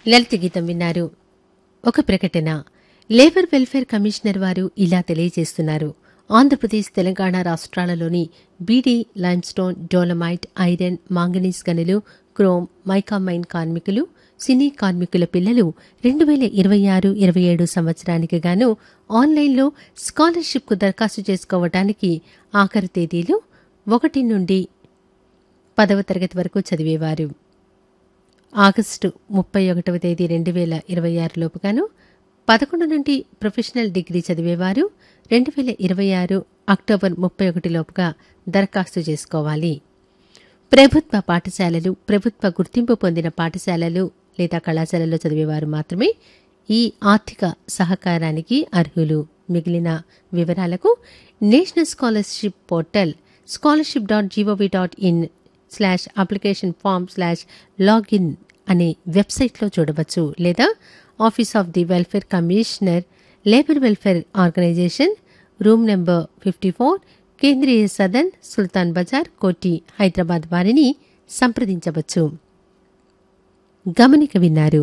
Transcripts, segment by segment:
లలిత గీతం విన్నారు ఒక ప్రకటన లేబర్ వెల్ఫేర్ కమిషనర్ వారు ఇలా తెలియజేస్తున్నారు ఆంధ్రప్రదేశ్ తెలంగాణ రాష్ట్రాలలోని beedi limestone dolomite iron manganese గనులు క్రోమ్ మైకామైన్ కార్మికులు సినీ కార్మికుల పిల్లలు రెండు వేల ఇరవై ఆరు ఇరవై ఏడు సంవత్సరానికి గాను ఆన్లైన్లో స్కాలర్షిప్కు దరఖాస్తు చేసుకోవడానికి ఆఖరి తేదీలు ఒకటి నుండి పదవ తరగతి వరకు చదివేవారు ఆగస్టు ముప్పై ఒకటవ తేదీ రెండు వేల ఇరవై ఆరు లోపుగాను పదకొండు నుండి ప్రొఫెషనల్ డిగ్రీ చదివేవారు రెండు వేల ఇరవై ఆరు అక్టోబర్ ముప్పై ఒకటి లోపుగా దరఖాస్తు చేసుకోవాలి ప్రభుత్వ పాఠశాలలు ప్రభుత్వ గుర్తింపు పొందిన పాఠశాలలు లేదా కళాశాలలో చదివేవారు మాత్రమే ఈ ఆర్థిక సహకారానికి అర్హులు మిగిలిన వివరాలకు national scholarship portal scholarship dot G O V dot in slash application form slash login అనే వెబ్సైట్లో చూడవచ్చు లేదా office of the welfare commissioner labour welfare organisation room number fifty four Kendriya Sadan సుల్తాన్ బజార్ కోటి హైదరాబాద్ వారిని సంప్రదించవచ్చు గమనిక విన్నారు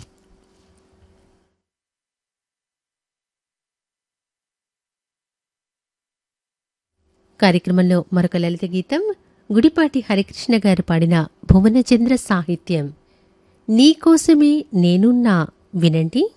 కార్యక్రమంలో మరొక లలిత గీతం గుడిపాటి హరికృష్ణ గారు పాడిన భువనచంద్ర సాహిత్యం నీకోసమే నేనున్నా వినండి